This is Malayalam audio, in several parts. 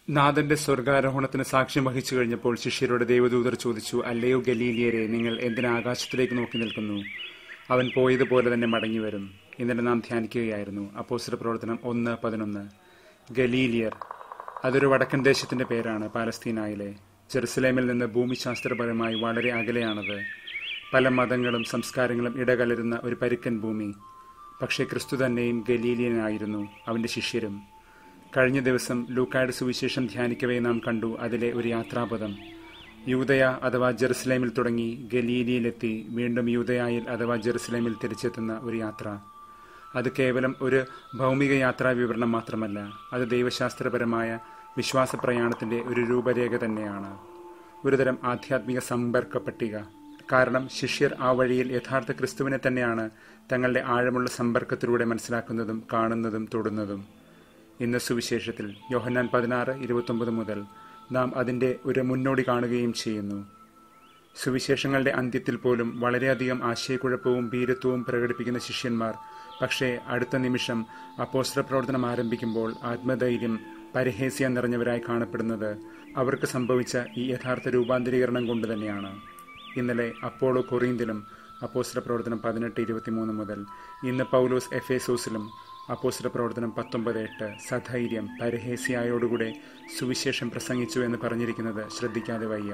നാഥന്റെ സ്വർഗാരോഹണത്തിന് സാക്ഷ്യം വഹിച്ചു കഴിഞ്ഞപ്പോൾ ശിഷ്യരോട് ദേവദൂതർ ചോദിച്ചു അല്ലയോ ഗലീലിയരെ നിങ്ങൾ എന്തിനാ ആകാശത്തിലേക്ക് നോക്കി നിൽക്കുന്നു അവൻ പോയതുപോലെ തന്നെ മടങ്ങി വരും ഇന്നലെ നാം ധ്യാനിക്കുകയായിരുന്നു അപ്പോസ്റ്റർ പ്രവർത്തനം ഒന്ന് പതിനൊന്ന് ഗലീലിയർ അതൊരു വടക്കൻ ദേശത്തിന്റെ പേരാണ് പാലസ്തീനായിലെ ജെറുസലേമിൽ നിന്ന് ഭൂമിശാസ്ത്രപരമായി വളരെ അകലെയാണത് പല മതങ്ങളും സംസ്കാരങ്ങളും ഇടകലരുന്ന ഒരു പരുക്കൻ ഭൂമി പക്ഷേ ക്രിസ്തു തന്നെയും ഗലീലിയനായിരുന്നു അവന്റെ ശിഷ്യരും കഴിഞ്ഞ ദിവസം ലൂക്കായുടെ സുവിശേഷം ധ്യാനിക്കവേ നാം കണ്ടു അതിലെ ഒരു യാത്രാപഥം യൂതയ അഥവാ ജെറുസലേമിൽ തുടങ്ങി ഗലീലിയിലെത്തി വീണ്ടും യൂതയായിൽ അഥവാ ജെറുസലേമിൽ തിരിച്ചെത്തുന്ന ഒരു യാത്ര അത് കേവലം ഒരു ഭൗമിക യാത്രാ വിവരണം മാത്രമല്ല അത് ദൈവശാസ്ത്രപരമായ വിശ്വാസ പ്രയാണത്തിന്റെ ഒരു രൂപരേഖ തന്നെയാണ് ഒരുതരം ആധ്യാത്മിക സമ്പർക്ക പട്ടിക കാരണം ശിഷ്യർ ആ വഴിയിൽ യഥാർത്ഥ ക്രിസ്തുവിനെ തന്നെയാണ് തങ്ങളുടെ ആഴമുള്ള സമ്പർക്കത്തിലൂടെ മനസ്സിലാക്കുന്നതും കാണുന്നതും തൊടുന്നതും ഇന്ന് സുവിശേഷത്തിൽ യോഹന്നാൻ പതിനാറ് ഇരുപത്തൊമ്പത് മുതൽ നാം അതിൻ്റെ ഒരു മുന്നോടി കാണുകയും ചെയ്യുന്നു സുവിശേഷങ്ങളുടെ അന്ത്യത്തിൽ പോലും വളരെയധികം ആശയക്കുഴപ്പവും ഭീരത്വവും പ്രകടിപ്പിക്കുന്ന ശിഷ്യന്മാർ പക്ഷേ അടുത്ത നിമിഷം അപ്പോസ്ത്ര പ്രവർത്തനം ആരംഭിക്കുമ്പോൾ ആത്മധൈര്യം പരിഹേസ്യ നിറഞ്ഞവരായി കാണപ്പെടുന്നത് അവർക്ക് സംഭവിച്ച ഈ യഥാർത്ഥ രൂപാന്തരീകരണം കൊണ്ട് തന്നെയാണ് ഇന്നലെ അപ്പോളോ കൊറീന്തിലും അപ്പോസ്ത്ര പ്രവർത്തനം പതിനെട്ട് ഇരുപത്തിമൂന്ന് മുതൽ ഇന്ന് പൗലോസ് എഫേസോസിലും അപ്പോസ്ത്ര പ്രവർത്തനം പത്തൊമ്പത് എട്ട് സധൈര്യം പരഹേസിയായോടുകൂടെ സുവിശേഷം പ്രസംഗിച്ചു എന്ന് പറഞ്ഞിരിക്കുന്നത് ശ്രദ്ധിക്കാതെ വയ്യ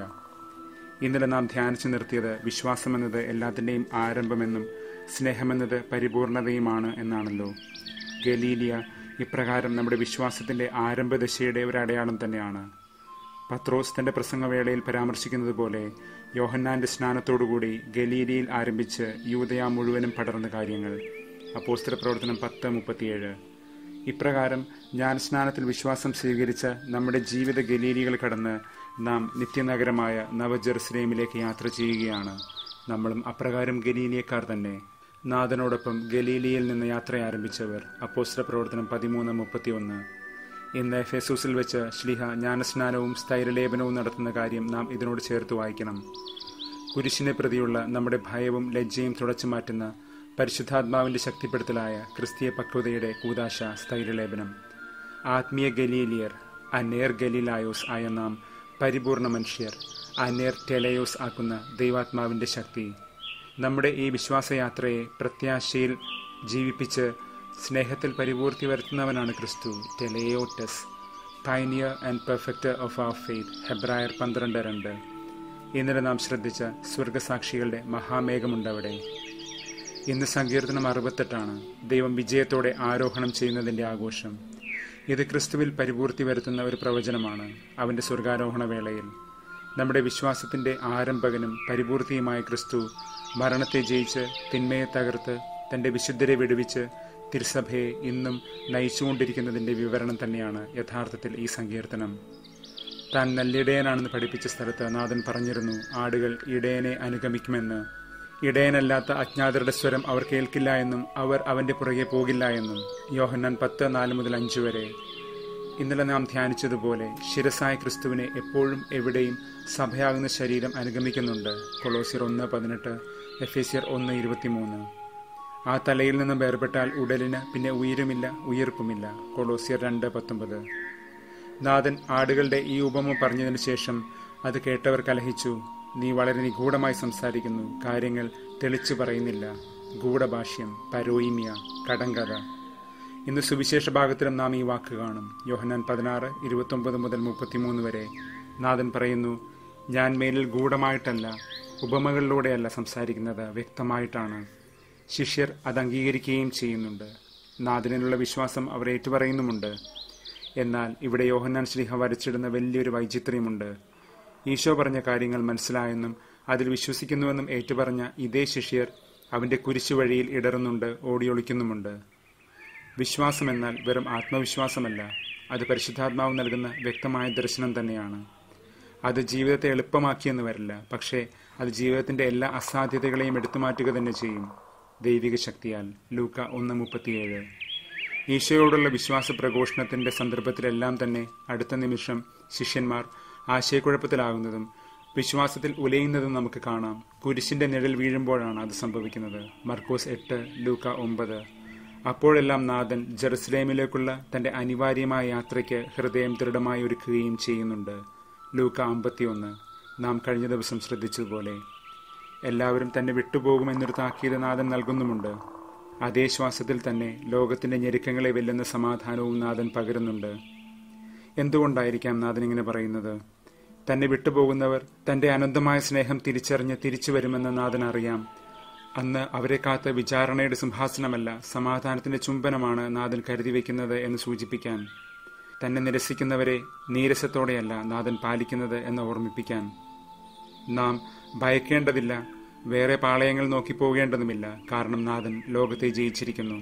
ഇന്നലെ നാം ധ്യാനിച്ചു നിർത്തിയത് വിശ്വാസമെന്നത് എല്ലാത്തിൻ്റെയും ആരംഭമെന്നും സ്നേഹമെന്നത് പരിപൂർണതയുമാണ് എന്നാണല്ലോ ഗലീലിയ ഇപ്രകാരം നമ്മുടെ വിശ്വാസത്തിന്റെ ആരംഭദശയുടെ ഒരു അടയാളം തന്നെയാണ് പത്രോസ് തന്റെ പ്രസംഗവേളയിൽ പരാമർശിക്കുന്നത് പോലെ യോഹന്നാന്റെ സ്നാനത്തോടുകൂടി ഗലീലിയിൽ ആരംഭിച്ച് യൂതയ മുഴുവനും പടർന്ന കാര്യങ്ങൾ അപ്പോസ്തല പ്രവർത്തനം പത്ത് മുപ്പത്തിയേഴ് ഇപ്രകാരം ജ്ഞാനസ്നാനത്തിൽ വിശ്വാസം സ്വീകരിച്ച നമ്മുടെ ജീവിത ഗലീലികൾ കടന്ന് നാം നിത്യനഗരമായ നവജെറുസലേമിലേക്ക് യാത്ര ചെയ്യുകയാണ് നമ്മളും അപ്രകാരം ഗലീലിയക്കാർ തന്നെ നാഥനോടൊപ്പം ഗലീലിയിൽ നിന്ന് യാത്ര ആരംഭിച്ചവർ അപ്പോസ്തല പ്രവർത്തനം പതിമൂന്ന് മുപ്പത്തിയൊന്ന് ഇന്ന് ഫെസൂസിൽ വെച്ച് ശ്ലിഹ ജ്ഞാനസ്നാനവും സ്ഥൈര്യലേപനവും നടത്തുന്ന കാര്യം നാം ഇതിനോട് ചേർത്ത് വായിക്കണം കുരിശിനെ പ്രതിയുള്ള നമ്മുടെ ഭയവും ലജ്ജയും തുടച്ചു മാറ്റുന്ന പരിശുദ്ധാത്മാവിന്റെ ശക്തിപ്പെടുത്തലായ ക്രിസ്തീയ പക്വതയുടെ കൂതാശ സ്ഥൈര്യലേപനം ആത്മീയ ഗലീലിയർ അനേർ ഗലീലായോസ് ആയ നാം പരിപൂർണ മനുഷ്യർ അനേർ ടെലയോസ് ആക്കുന്ന ദൈവാത്മാവിന്റെ ശക്തി നമ്മുടെ ഈ വിശ്വാസയാത്രയെ പ്രത്യാശയിൽ ജീവിപ്പിച്ച് സ്നേഹത്തിൽ പരിപൂർത്തി വരുത്തുന്നവനാണ് ക്രിസ്തു ടെലയോട്ടസ് pioneer and perfecter of our faith ഹെബ്രായർ പന്ത്രണ്ട് രണ്ട് ഇന്നലെ നാം ശ്രദ്ധിച്ച സ്വർഗസാക്ഷികളുടെ മഹാമേഘമുണ്ടവിടെ ഇന്ന് സങ്കീർത്തനം അറുപത്തെട്ടാണ് ദൈവം വിജയത്തോടെ ആരോഹണം ചെയ്യുന്നതിന്റെ ആഘോഷം ഇത് ക്രിസ്തുവിൽ പരിപൂർത്തി വരുത്തുന്ന ഒരു പ്രവചനമാണ് അവന്റെ സ്വർഗാരോഹണ വേളയിൽ നമ്മുടെ വിശ്വാസത്തിന്റെ ആരംഭകനും പരിപൂർത്തിയുമായ ക്രിസ്തു മരണത്തെ ജയിച്ച് തിന്മയെ തകർത്ത് തന്റെ വിശുദ്ധരെ വിടുവിച്ച് തിരുസഭയെ ഇന്നും നയിച്ചുകൊണ്ടിരിക്കുന്നതിന്റെ വിവരണം തന്നെയാണ് യഥാർത്ഥത്തിൽ ഈ സങ്കീർത്തനം താൻ നല്ലിടയനാണെന്ന് പഠിപ്പിച്ച സ്ഥലത്ത് നാഥൻ പറഞ്ഞിരുന്നു ആടുകൾ ഇടയനെ അനുഗമിക്കുമെന്ന് ഇടയനല്ലാത്ത അജ്ഞാതരുടെ സ്വരം അവർ കേൾക്കില്ല എന്നും അവർ അവന്റെ പുറകെ പോകില്ല എന്നും യോഹന്നാൻ പത്ത് നാല് മുതൽ അഞ്ച് വരെ ഇന്നലെ നാം ധ്യാനിച്ചതുപോലെ ശിരസായ ക്രിസ്തുവിനെ എപ്പോഴും എവിടെയും സഭയാകുന്ന ശരീരം അനുഗമിക്കുന്നുണ്ട് കൊളോസിയർ ഒന്ന് പതിനെട്ട് എഫേസിയർ ഒന്ന് ഇരുപത്തിമൂന്ന് ആ തലയിൽ നിന്നും വേർപെട്ടാൽ ഉടലിന് പിന്നെ ഉയരുമില്ല ഉയർപ്പുമില്ല കൊളോസിയർ രണ്ട് പത്തൊമ്പത് നാഥൻ ആടുകളുടെ ഈ ഉപമ പറഞ്ഞതിനു ശേഷം അത് കേട്ടവർ കലഹിച്ചു നീ വളരെ നിഗൂഢമായി സംസാരിക്കുന്നു കാര്യങ്ങൾ തെളിച്ചു പറയുന്നില്ല ഗൂഢഭാഷ്യം പരോയിമ്യ കടങ്കഥ ഇന്ന് സുവിശേഷ ഭാഗത്തിലും നാം ഈ വാക്ക് കാണും യോഹന്നാൻ പതിനാറ് ഇരുപത്തൊമ്പത് മുതൽ മുപ്പത്തിമൂന്ന് വരെ നാഥൻ പറയുന്നു ഞാൻ മേലിൽ ഗൂഢമായിട്ടല്ല ഉപമകളിലൂടെയല്ല സംസാരിക്കുന്നത് വ്യക്തമായിട്ടാണ് ശിഷ്യർ അത് അംഗീകരിക്കുകയും ചെയ്യുന്നുണ്ട് നാഥനിലുള്ള വിശ്വാസം അവർ ഏറ്റുപറയുന്നുമുണ്ട് എന്നാൽ ഇവിടെ യോഹന്നാൻ ശ്രീഹ വരച്ചിടുന്ന വലിയൊരു വൈചിത്ര്യമുണ്ട് ഈശോ പറഞ്ഞ കാര്യങ്ങൾ മനസ്സിലായെന്നും അതിൽ വിശ്വസിക്കുന്നുവെന്നും ഏറ്റുപറഞ്ഞ ഇതേ ശിഷ്യർ അവന്റെ കുരിശു വഴിയിൽ ഇടറുന്നുണ്ട് ഓടിയൊളിക്കുന്നുമുണ്ട് വിശ്വാസം എന്നാൽ വെറും ആത്മവിശ്വാസമല്ല അത് പരിശുദ്ധാത്മാവ് നൽകുന്ന വ്യക്തമായ ദർശനം തന്നെയാണ് അത് ജീവിതത്തെ എളുപ്പമാക്കിയെന്ന് വരില്ല പക്ഷേ അത് ജീവിതത്തിന്റെ എല്ലാ അസാധ്യതകളെയും എടുത്തുമാറ്റുക തന്നെ ചെയ്യും ദൈവിക ശക്തിയാൽ ലൂക്ക ഒന്ന് മുപ്പത്തിയേഴ് ഈശോയോടുള്ള വിശ്വാസ പ്രഘോഷണത്തിന്റെ സന്ദർഭത്തിലെല്ലാം തന്നെ അടുത്ത നിമിഷം ശിഷ്യന്മാർ ആശയക്കുഴപ്പത്തിലാകുന്നതും വിശ്വാസത്തിൽ ഉലയുന്നതും നമുക്ക് കാണാം കുരിശിന്റെ നിഴൽ വീഴുമ്പോഴാണ് അത് സംഭവിക്കുന്നത് മർക്കോസ് എട്ട് ലൂക്ക ഒമ്പത് അപ്പോഴെല്ലാം നാഥൻ ജെറുസലേമിലേക്കുള്ള തന്റെ അനിവാര്യമായ യാത്രയ്ക്ക് ഹൃദയം ദൃഢമായി ഒരുക്കുകയും ചെയ്യുന്നുണ്ട് ലൂക്ക അമ്പത്തിയൊന്ന് നാം കഴിഞ്ഞ ദിവസം ശ്രദ്ധിച്ചതുപോലെ എല്ലാവരും തന്നെ വിട്ടുപോകുമെന്നൊരു താക്കീത് നാഥൻ നൽകുന്നുമുണ്ട് അതേ ശ്വാസത്തിൽ തന്നെ ലോകത്തിന്റെ ഞെരുക്കങ്ങളെ വെല്ലുന്ന സമാധാനവും നാഥൻ പകരുന്നുണ്ട് എന്തുകൊണ്ടായിരിക്കാം നാഥൻ ഇങ്ങനെ പറയുന്നത് തന്നെ വിട്ടുപോകുന്നവർ തന്റെ അനന്തമായ സ്നേഹം തിരിച്ചറിഞ്ഞ് തിരിച്ചു വരുമെന്ന് നാഥൻ അറിയാം അന്ന് അവരെ കാത്ത വിചാരണയുടെ സിംഹാസനമല്ല സമാധാനത്തിന്റെ ചുംബനമാണ് നാഥൻ കരുതി വയ്ക്കുന്നത് എന്ന് സൂചിപ്പിക്കാൻ തന്നെ നിരസിക്കുന്നവരെ നീരസത്തോടെയല്ല നാഥൻ പാലിക്കുന്നത് എന്ന് ഓർമ്മിപ്പിക്കാൻ നാം ഭയക്കേണ്ടതില്ല വേറെ പാളയങ്ങൾ നോക്കി പോകേണ്ടതുമില്ല കാരണം നാഥൻ ലോകത്തെ ജയിച്ചിരിക്കുന്നു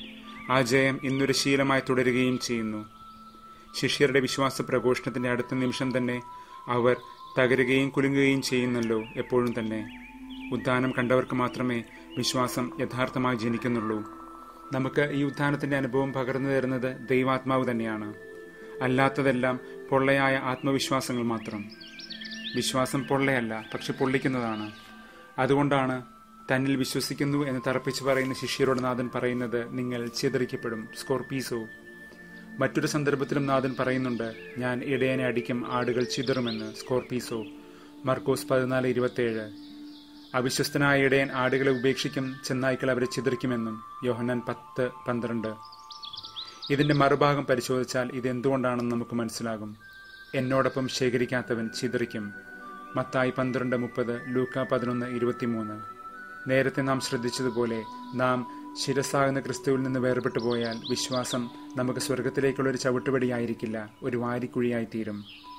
ആ ജയം ഇന്നൊരു ശീലമായി തുടരുകയും ചെയ്യുന്നു ശിഷ്യരുടെ വിശ്വാസ പ്രഘോഷണത്തിന്റെ അടുത്ത നിമിഷം തന്നെ അവർ തകരുകയും കുലുങ്ങുകയും ചെയ്യുന്നല്ലോ എപ്പോഴും തന്നെ ഉദ്ധാനം കണ്ടവർക്ക് മാത്രമേ വിശ്വാസം യഥാർത്ഥമായി ജനിക്കുന്നുള്ളൂ നമുക്ക് ഈ ഉദ്ധാനത്തിന്റെ അനുഭവം പകർന്നു തരുന്നത് ദൈവാത്മാവ് തന്നെയാണ് അല്ലാത്തതെല്ലാം പൊള്ളയായ ആത്മവിശ്വാസങ്ങൾ മാത്രം വിശ്വാസം പൊള്ളയല്ല പക്ഷെ പൊള്ളിക്കുന്നതാണ് അതുകൊണ്ടാണ് തന്നിൽ വിശ്വസിക്കുന്നു എന്ന് തറപ്പിച്ച് പറയുന്ന ശിഷ്യരോട് നാഥൻ പറയുന്നത് നിങ്ങൾ ചിതറിക്കപ്പെടും സ്കോർപീസോ മറ്റൊരു സന്ദർഭത്തിലും നാഥൻ പറയുന്നുണ്ട് ഞാൻ ഇടയനെ അടിക്കും ആടുകൾ ചിതറുമെന്ന് സ്കോർപീസോ മർക്കോസ് പതിനാല് ഇരുപത്തേഴ് അവിശ്വസ്തനായ ഇടയൻ ആടുകളെ ഉപേക്ഷിക്കും ചെന്നായ്ക്കൾ അവരെ ചിതറിക്കുമെന്നും യോഹന്നാൻ പത്ത് പന്ത്രണ്ട് ഇതിന്റെ മറുഭാഗം പരിശോധിച്ചാൽ ഇത് എന്തുകൊണ്ടാണെന്ന് നമുക്ക് മനസ്സിലാകും എന്നോടൊപ്പം ശേഖരിക്കാത്തവൻ ചിതറിക്കും മത്തായി പന്ത്രണ്ട് മുപ്പത് ലൂക്ക പതിനൊന്ന് ഇരുപത്തിമൂന്ന് നേരത്തെ നാം ശ്രദ്ധിച്ചതുപോലെ നാം ശിരസാകുന്ന ക്രിസ്തുവിൽ നിന്ന് വേർപെട്ടു പോയാൽ വിശ്വാസം നമുക്ക് സ്വർഗത്തിലേക്കുള്ള ഒരു ചവിട്ടുപടിയായിരിക്കില്ല ഒരു വാരിക്കുഴിയായി തീരും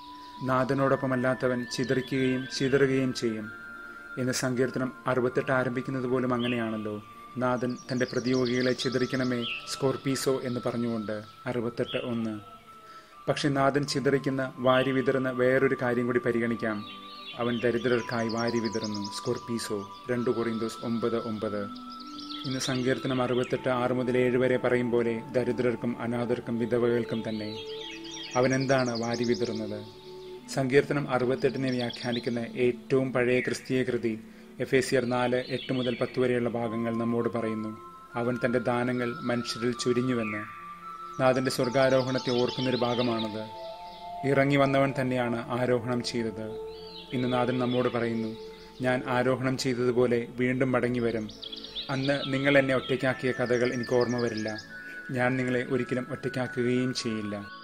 നാഥനോടൊപ്പമല്ലാത്തവൻ ചിതറിക്കുകയും ചിതറുകയും ചെയ്യും എന്ന് സങ്കീർത്തനം അറുപത്തെട്ട് ആരംഭിക്കുന്നത് പോലും അങ്ങനെയാണല്ലോ നാഥൻ തന്റെ പ്രതിയോഗികളെ ചിതറിക്കണമേ സ്കോർപീസോ എന്ന് പറഞ്ഞുകൊണ്ട് അറുപത്തെട്ട് ഒന്ന് പക്ഷെ നാഥൻ ചിതറിക്കുന്ന വാരി വിതറുന്ന വേറൊരു കാര്യം കൂടി പരിഗണിക്കാം അവൻ ദരിദ്രർക്കായി വാരി വിതറുന്നു സ്കോർപീസോ രണ്ടു കൊറിന്തോസ് ഒമ്പത് ഒമ്പത് ഇന്ന് സങ്കീർത്തനം അറുപത്തെട്ട് ആറ് മുതൽ ഏഴ് വരെ പറയും പോലെ ദരിദ്രർക്കും അനാഥർക്കും വിധവകൾക്കും തന്നെ അവൻ എന്താണ് വാരി വിതറുന്നത് സങ്കീർത്തനം അറുപത്തെട്ടിനെ വ്യാഖ്യാനിക്കുന്ന ഏറ്റവും പഴയ ക്രിസ്തീയ കൃതി എഫ് എ സിയർ നാല് എട്ട് മുതൽ പത്ത് വരെയുള്ള ഭാഗങ്ങൾ നമ്മോട് പറയുന്നു അവൻ തന്റെ ദാനങ്ങൾ മനുഷ്യരിൽ ചുരിഞ്ഞുവെന്ന് നാഥന്റെ സ്വർഗാരോഹണത്തെ ഓർക്കുന്നൊരു ഭാഗമാണത് ഇറങ്ങി വന്നവൻ തന്നെയാണ് ആരോഹണം ചെയ്തത് ഇന്ന് നാഥൻ നമ്മോട് പറയുന്നു ഞാൻ ആരോഹണം ചെയ്തതുപോലെ വീണ്ടും മടങ്ങി വരും അന്ന് നിങ്ങൾ എന്നെ ഒറ്റയ്ക്കാക്കിയ കഥകൾ എനിക്ക് ഓർമ്മ വരില്ല ഞാൻ നിങ്ങളെ ഒരിക്കലും ഒറ്റയ്ക്കാക്കുകയും ചെയ്യില്ല